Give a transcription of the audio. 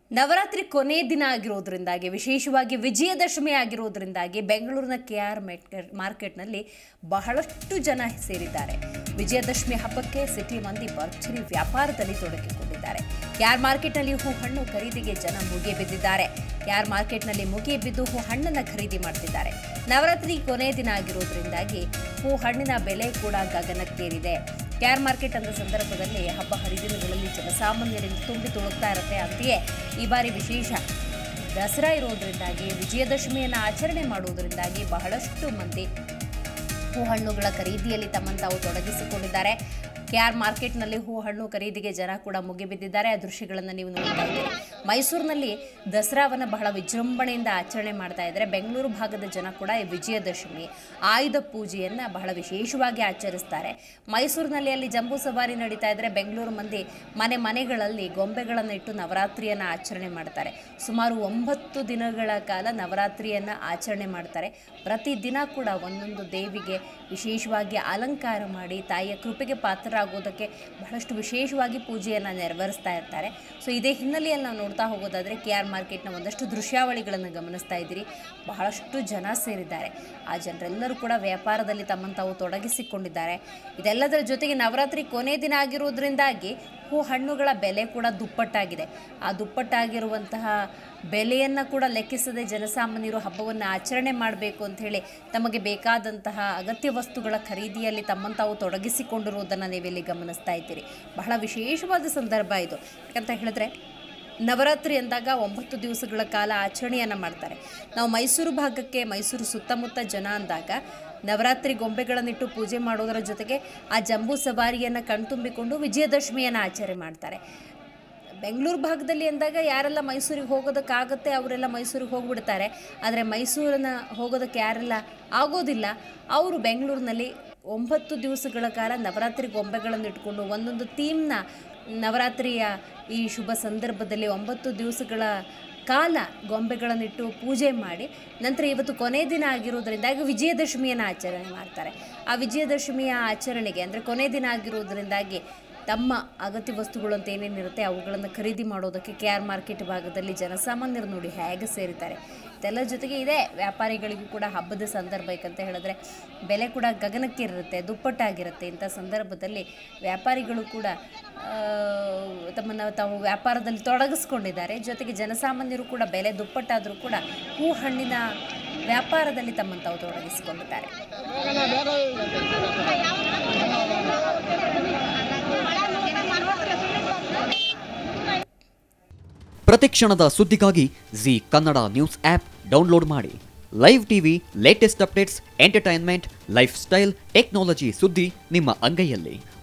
ನವರಾತ್ರಿ ಕೊನೆ ದಿನ ಆಗಿರೋದ್ರಿಂದಾಗಿ ವಿಶೇಷವಾಗಿ ವಿಜಯದಶಮಿ ಆಗಿರೋದ್ರಿಂದಾಗಿ ಬೆಂಗಳೂರಿನ ಕೆ ಆರ್ ಮಾರ್ಕೆಟ್ನಲ್ಲಿ ಬಹಳಷ್ಟು ಜನ ಸೇರಿದ್ದಾರೆ ವಿಜಯದಶಮಿ ಹಬ್ಬಕ್ಕೆ ಸಿಟಿ ಮಂದಿ ಭರ್ಜರಿ ವ್ಯಾಪಾರದಲ್ಲಿ ತೊಡಗಿಕೊಂಡಿದ್ದಾರೆ ಕೆ ಆರ್ ಮಾರ್ಕೆಟ್ನಲ್ಲಿ ಹೂ ಹಣ್ಣು ಖರೀದಿಗೆ ಜನ ಮುಗಿ ಬಿದ್ದಿದ್ದಾರೆ ಕೆ ಆರ್ ಮಾರ್ಕೆಟ್ನಲ್ಲಿ ಮುಗಿ ಬಿದ್ದು ಹೂ ಹಣ್ಣನ್ನು ಖರೀದಿ ಮಾಡ್ತಿದ್ದಾರೆ ನವರಾತ್ರಿ ಕೊನೆ ದಿನ ಆಗಿರೋದ್ರಿಂದಾಗಿ ಹೂ ಹಣ್ಣಿನ ಬೆಲೆ ಕೂಡ ಗಗನಕ್ಕೇರಿದೆ ಕ್ಯಾರ್ ಮಾರ್ಕೆಟ್ ಅಂದ ಸಂದರ್ಭದಲ್ಲಿ ಹಬ್ಬ ಹರಿದಿನಗಳಲ್ಲಿ ಜನಸಾಮಾನ್ಯರಿಂದ ತುಂಬಿ ತುಳುಕ್ತಾ ಇರುತ್ತೆ ಅಂತೆಯೇ ಈ ಬಾರಿ ವಿಶೇಷ ದಸರಾ ಇರೋದ್ರಿಂದಾಗಿ ವಿಜಯದಶಮಿಯನ್ನು ಆಚರಣೆ ಮಾಡುವುದರಿಂದಾಗಿ ಬಹಳಷ್ಟು ಮಂದಿ ಹೂ ಹಣ್ಣುಗಳ ಖರೀದಿಯಲ್ಲಿ ತಮ್ಮನ್ನು ತಾವು ತೊಡಗಿಸಿಕೊಂಡಿದ್ದಾರೆ ಕೆಆರ್ ಮಾರ್ಕೆಟ್ನಲ್ಲಿ ಹೂ ಹಣ್ಣು ಖರೀದಿಗೆ ಜನ ಕೂಡ ಮುಗಿಬಿದ್ದಿದ್ದಾರೆ ಆ ದೃಶ್ಯಗಳನ್ನು ನೀವು ನೋಡ್ತಾ ಇದ್ದೀರಿ ಮೈಸೂರಿನಲ್ಲಿ ದಸರಾವನ್ನು ಬಹಳ ವಿಜೃಂಭಣೆಯಿಂದ ಆಚರಣೆ ಮಾಡ್ತಾ ಇದ್ದಾರೆ ಬೆಂಗಳೂರು ಭಾಗದ ಜನ ಕೂಡ ಈ ವಿಜಯದಶಮಿ ಆಯುಧ ಪೂಜೆಯನ್ನು ಬಹಳ ವಿಶೇಷವಾಗಿ ಆಚರಿಸ್ತಾರೆ ಮೈಸೂರಿನಲ್ಲಿ ಅಲ್ಲಿ ಜಂಬೂ ಸವಾರಿ ನಡೀತಾ ಇದ್ದರೆ ಬೆಂಗಳೂರು ಮಂದಿ ಮನೆ ಮನೆಗಳಲ್ಲಿ ಗೊಂಬೆಗಳನ್ನು ಇಟ್ಟು ನವರಾತ್ರಿಯನ್ನು ಆಚರಣೆ ಮಾಡ್ತಾರೆ ಸುಮಾರು ಒಂಬತ್ತು ದಿನಗಳ ಕಾಲ ನವರಾತ್ರಿಯನ್ನು ಆಚರಣೆ ಮಾಡ್ತಾರೆ ಪ್ರತಿದಿನ ಕೂಡ ಒಂದೊಂದು ದೇವಿಗೆ ವಿಶೇಷವಾಗಿ ಅಲಂಕಾರ ಮಾಡಿ ತಾಯಿಯ ಕೃಪೆಗೆ ಪಾತ್ರರಾಗೋದಕ್ಕೆ ಬಹಳಷ್ಟು ವಿಶೇಷವಾಗಿ ಪೂಜೆಯನ್ನು ನೆರವೇರಿಸ್ತಾ ಇರ್ತಾರೆ ಸೊ ಇದೇ ಹಿನ್ನೆಲೆಯಲ್ಲಿ ನಾವು ನೋಡ್ತಾ ಹೋಗೋದಾದರೆ ಕೆ ಆರ್ ಮಾರ್ಕೆಟ್ನ ಒಂದಷ್ಟು ದೃಶ್ಯಾವಳಿಗಳನ್ನು ಗಮನಿಸ್ತಾ ಇದ್ದೀರಿ ಬಹಳಷ್ಟು ಜನ ಸೇರಿದ್ದಾರೆ ಆ ಜನರೆಲ್ಲರೂ ಕೂಡ ವ್ಯಾಪಾರದಲ್ಲಿ ತಮ್ಮನ್ನು ತಾವು ತೊಡಗಿಸಿಕೊಂಡಿದ್ದಾರೆ ಇದೆಲ್ಲದರ ಜೊತೆಗೆ ನವರಾತ್ರಿ ಕೊನೆ ದಿನ ಆಗಿರೋದ್ರಿಂದಾಗಿ ಹೂ ಹಣ್ಣುಗಳ ಬೆಲೆ ಕೂಡ ದುಪ್ಪಟ್ಟಾಗಿದೆ ಆ ದುಪ್ಪಟ್ಟಾಗಿರುವಂತಹ ಬೆಲೆಯನ್ನು ಕೂಡ ಲೆಕ್ಕಿಸದೆ ಜನಸಾಮಾನ್ಯರು ಹಬ್ಬವನ್ನು ಆಚರಣೆ ಮಾಡಬೇಕು ಅಂತ ಹೇಳಿ ತಮಗೆ ಬೇಕಾದಂತಹ ಅಗತ್ಯ ವಸ್ತುಗಳ ಖರೀದಿಯಲ್ಲಿ ತಮ್ಮನ್ನು ತಾವು ತೊಡಗಿಸಿಕೊಂಡಿರುವುದನ್ನು ನೀವಿಲ್ಲಿ ಗಮನಿಸ್ತಾ ಇದ್ದೀರಿ ಬಹಳ ವಿಶೇಷವಾದ ಸಂದರ್ಭ ಇದು ಯಾಕಂತ ಹೇಳಿದ್ರೆ ನವರಾತ್ರಿ ಅಂದಾಗ ಒಂಬತ್ತು ದಿವಸಗಳ ಕಾಲ ಆಚರಣೆಯನ್ನು ಮಾಡ್ತಾರೆ ನಾವು ಮೈಸೂರು ಭಾಗಕ್ಕೆ ಮೈಸೂರು ಸುತ್ತಮುತ್ತ ಜನ ಅಂದಾಗ ನವರಾತ್ರಿ ಗೊಂಬೆಗಳನ್ನಿಟ್ಟು ಪೂಜೆ ಮಾಡೋದರ ಜೊತೆಗೆ ಆ ಜಂಬೂ ಸವಾರಿಯನ್ನು ಕಣ್ತುಂಬಿಕೊಂಡು ವಿಜಯದಶಮಿಯನ್ನು ಆಚರಣೆ ಮಾಡ್ತಾರೆ ಬೆಂಗಳೂರು ಭಾಗದಲ್ಲಿ ಅಂದಾಗ ಯಾರೆಲ್ಲ ಮೈಸೂರಿಗೆ ಹೋಗೋದಕ್ಕಾಗತ್ತೆ ಅವರೆಲ್ಲ ಮೈಸೂರಿಗೆ ಹೋಗ್ಬಿಡ್ತಾರೆ ಆದರೆ ಮೈಸೂರನ್ನು ಹೋಗೋದಕ್ಕೆ ಯಾರೆಲ್ಲ ಆಗೋದಿಲ್ಲ ಅವರು ಬೆಂಗಳೂರಿನಲ್ಲಿ ಒಂಬತ್ತು ದಿವಸಗಳ ಕಾಲ ನವರಾತ್ರಿ ಗೊಂಬೆಗಳನ್ನು ಇಟ್ಕೊಂಡು ಒಂದೊಂದು ಥೀಮ್ನ ನವರಾತ್ರಿಯ ಈ ಶುಭ ಸಂದರ್ಭದಲ್ಲಿ ಒಂಬತ್ತು ದಿವಸಗಳ ಕಾಲ ಗೊಂಬೆಗಳನ್ನಿಟ್ಟು ಪೂಜೆ ಮಾಡಿ ನಂತರ ಇವತ್ತು ಕೊನೆ ದಿನ ಆಗಿರೋದ್ರಿಂದಾಗಿ ವಿಜಯದಶಮಿಯನ್ನು ಆಚರಣೆ ಮಾಡ್ತಾರೆ ಆ ವಿಜಯದಶಮಿಯ ಆಚರಣೆಗೆ ಅಂದರೆ ಕೊನೆ ದಿನ ಆಗಿರೋದ್ರಿಂದಾಗಿ ತಮ್ಮ ಅಗತ್ಯ ವಸ್ತುಗಳು ಅಂತ ಏನೇನಿರುತ್ತೆ ಅವುಗಳನ್ನು ಖರೀದಿ ಮಾಡೋದಕ್ಕೆ ಕೆ ಆರ್ ಮಾರ್ಕೆಟ್ ಭಾಗದಲ್ಲಿ ಜನಸಾಮಾನ್ಯರು ನೋಡಿ ಹೇಗೆ ಸೇರಿದ್ದಾರೆ ಇದೆಲ್ಲ ಜೊತೆಗೆ ಇದೆ ವ್ಯಾಪಾರಿಗಳಿಗೂ ಕೂಡ ಹಬ್ಬದ ಸಂದರ್ಭ ಯಾಕಂತ ಹೇಳಿದ್ರೆ ಬೆಲೆ ಕೂಡ ಗಗನಕ್ಕೇರಿರುತ್ತೆ ದುಪ್ಪಟ್ಟಾಗಿರುತ್ತೆ ಇಂಥ ಸಂದರ್ಭದಲ್ಲಿ ವ್ಯಾಪಾರಿಗಳು ಕೂಡ ಆ, ತಮ್ಮನ್ನು ತಾವು ವ್ಯಾಪಾರದಲ್ಲಿ ತೊಡಗಿಸ್ಕೊಂಡಿದ್ದಾರೆ ಜೊತೆಗೆ ಜನಸಾಮಾನ್ಯರು ಕೂಡ ಬೆಲೆ ದುಪ್ಪಟ್ಟಾದರೂ ಕೂಡ ಹೂ ಹಣ್ಣಿನ ವ್ಯಾಪಾರದಲ್ಲಿ ತಮ್ಮನ್ನು ತಾವು ತೊಡಗಿಸಿಕೊಂಡಿದ್ದಾರೆ ಪ್ರತಿಕ್ಷಣದ ಸುದ್ದಿಗಾಗಿ Zee Kannada news app download ಮಾಡಿ live TV latest updates entertainment lifestyle technology ಸುದ್ದಿ ನಿಮ್ಮ ಅಂಗೈಯಲ್ಲಿ